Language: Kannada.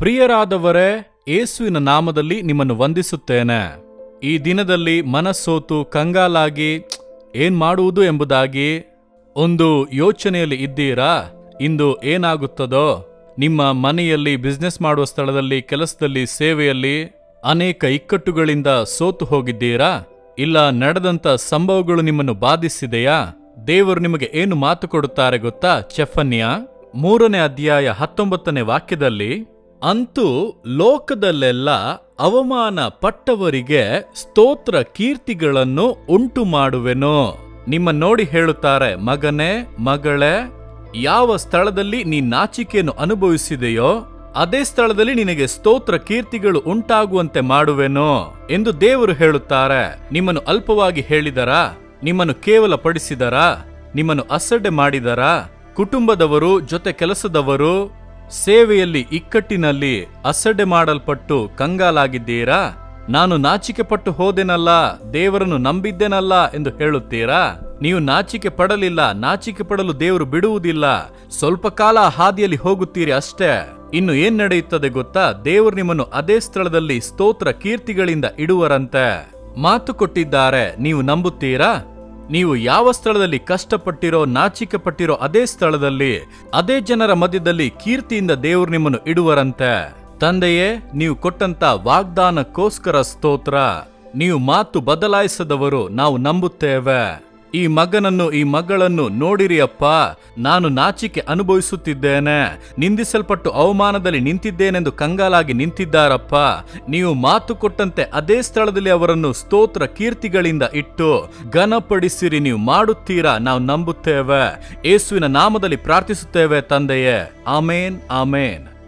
ಪ್ರಿಯರಾದವರೇ ಯೇಸುವಿನ ನಾಮದಲ್ಲಿ ನಿಮ್ಮನ್ನು ವಂದಿಸುತ್ತೇನೆ ಈ ದಿನದಲ್ಲಿ ಮನಸ್ಸೋತು ಕಂಗಾಲಾಗಿ "ಛ್, ಏನ್ ಮಾಡುವುದು ಎಂಬುದಾಗಿ ಒಂದು ಯೋಚನೆಯಲ್ಲಿ ಇದ್ದೀರಾ ಇಂದು ಏನಾಗುತ್ತದೋ ನಿಮ್ಮ ಮನೆಯಲ್ಲಿ ಬಿಸ್ನೆಸ್ ಮಾಡುವ ಸ್ಥಳದಲ್ಲಿ ಕೆಲಸದಲ್ಲಿ ಸೇವೆಯಲ್ಲಿ ಅನೇಕ ಇಕ್ಕಟ್ಟುಗಳಿಂದ ಸೋತು ಹೋಗಿದ್ದೀರಾ ಇಲ್ಲ ನಡೆದಂತ ಸಂಭವಗಳು ನಿಮ್ಮನ್ನು ಬಾಧಿಸಿದೆಯಾ ದೇವರು ನಿಮಗೆ ಏನು ಮಾತು ಕೊಡುತ್ತಾರೆ ಗೊತ್ತಾ ಚೆಫನ್ಯ ಮೂರನೇ ಅಧ್ಯಾಯ ಹತ್ತೊಂಬತ್ತನೇ ವಾಕ್ಯದಲ್ಲಿ ಅಂತೂ ಲೋಕದಲ್ಲೆಲ್ಲ ಅವಮಾನ ಪಟ್ಟವರಿಗೆ ಸ್ತೋತ್ರ ಕೀರ್ತಿಗಳನ್ನು ಉಂಟು ಮಾಡುವೆನು ನಿಮ್ಮ ನೋಡಿ ಹೇಳುತ್ತಾರೆ ಮಗನೇ ಮಗಳೇ ಯಾವ ಸ್ಥಳದಲ್ಲಿ ನೀ ನಾಚಿಕೆಯನ್ನು ಅನುಭವಿಸಿದೆಯೋ ಅದೇ ಸ್ಥಳದಲ್ಲಿ ನಿನಗೆ ಸ್ತೋತ್ರ ಕೀರ್ತಿಗಳು ಉಂಟಾಗುವಂತೆ ಮಾಡುವೆನು ಎಂದು ದೇವರು ಹೇಳುತ್ತಾರೆ ನಿಮ್ಮನ್ನು ಅಲ್ಪವಾಗಿ ಹೇಳಿದರಾ ನಿಮ್ಮನ್ನು ಕೇವಲ ಪಡಿಸಿದರಾ ನಿಮ್ಮನ್ನು ಅಸಡ್ಡೆ ಮಾಡಿದರಾ ಕುಟುಂಬದವರು ಜೊತೆ ಕೆಲಸದವರು ಸೇವೆಯಲ್ಲಿ ಇಕ್ಕಟ್ಟಿನಲ್ಲಿ ಅಸಡ್ಡೆ ಮಾಡಲ್ಪಟ್ಟು ಕಂಗಾಲಾಗಿದ್ದೀರಾ ನಾನು ನಾಚಿಕೆ ಪಟ್ಟು ಹೋದೆನಲ್ಲ ದೇವರನ್ನು ನಂಬಿದ್ದೆನಲ್ಲ ಎಂದು ಹೇಳುತ್ತೀರಾ ನೀವು ನಾಚಿಕೆ ಪಡಲಿಲ್ಲ ನಾಚಿಕೆ ಪಡಲು ದೇವರು ಬಿಡುವುದಿಲ್ಲ ಸ್ವಲ್ಪ ಕಾಲ ಆ ಹಾದಿಯಲ್ಲಿ ಹೋಗುತ್ತೀರಿ ಅಷ್ಟೇ ಇನ್ನು ಏನ್ ನಡೆಯುತ್ತದೆ ಗೊತ್ತಾ ದೇವರು ನಿಮ್ಮನ್ನು ಅದೇ ಸ್ಥಳದಲ್ಲಿ ಸ್ತೋತ್ರ ಕೀರ್ತಿಗಳಿಂದ ಇಡುವರಂತೆ ಮಾತು ಕೊಟ್ಟಿದ್ದಾರೆ ನೀವು ನಂಬುತ್ತೀರಾ ನೀವು ಯಾವ ಸ್ಥಳದಲ್ಲಿ ಕಷ್ಟಪಟ್ಟಿರೋ ನಾಚಿಕೆ ಪಟ್ಟಿರೋ ಅದೇ ಸ್ಥಳದಲ್ಲಿ ಅದೇ ಜನರ ಮಧ್ಯದಲ್ಲಿ ಕೀರ್ತಿಯಿಂದ ದೇವರು ನಿಮ್ಮನ್ನು ಇಡುವರಂತೆ ತಂದೆಯೇ ನೀವು ಕೊಟ್ಟಂತ ವಾಗ್ದಾನಕ್ಕೋಸ್ಕರ ಸ್ತೋತ್ರ ನೀವು ಮಾತು ಬದಲಾಯಿಸದವರು ನಾವು ನಂಬುತ್ತೇವೆ ಈ ಮಗನನ್ನು ಈ ಮಗಳನ್ನು ನೋಡಿರಿ ಅಪ್ಪ ನಾನು ನಾಚಿಕೆ ಅನುಭವಿಸುತ್ತಿದ್ದೇನೆ ನಿಂದಿಸಲ್ಪಟ್ಟು ಅವಮಾನದಲ್ಲಿ ನಿಂತಿದ್ದೇನೆಂದು ಕಂಗಾಲಾಗಿ ನಿಂತಿದ್ದಾರಪ್ಪ ನೀವು ಮಾತು ಕೊಟ್ಟಂತೆ ಅದೇ ಸ್ಥಳದಲ್ಲಿ ಅವರನ್ನು ಸ್ತೋತ್ರ ಕೀರ್ತಿಗಳಿಂದ ಇಟ್ಟು ಘನಪಡಿಸಿರಿ ನೀವು ಮಾಡುತ್ತೀರಾ ನಾವು ನಂಬುತ್ತೇವೆ ಯೇಸುವಿನ ನಾಮದಲ್ಲಿ ಪ್ರಾರ್ಥಿಸುತ್ತೇವೆ ತಂದೆಯೇ ಆಮೇನ್ ಆಮೇನ್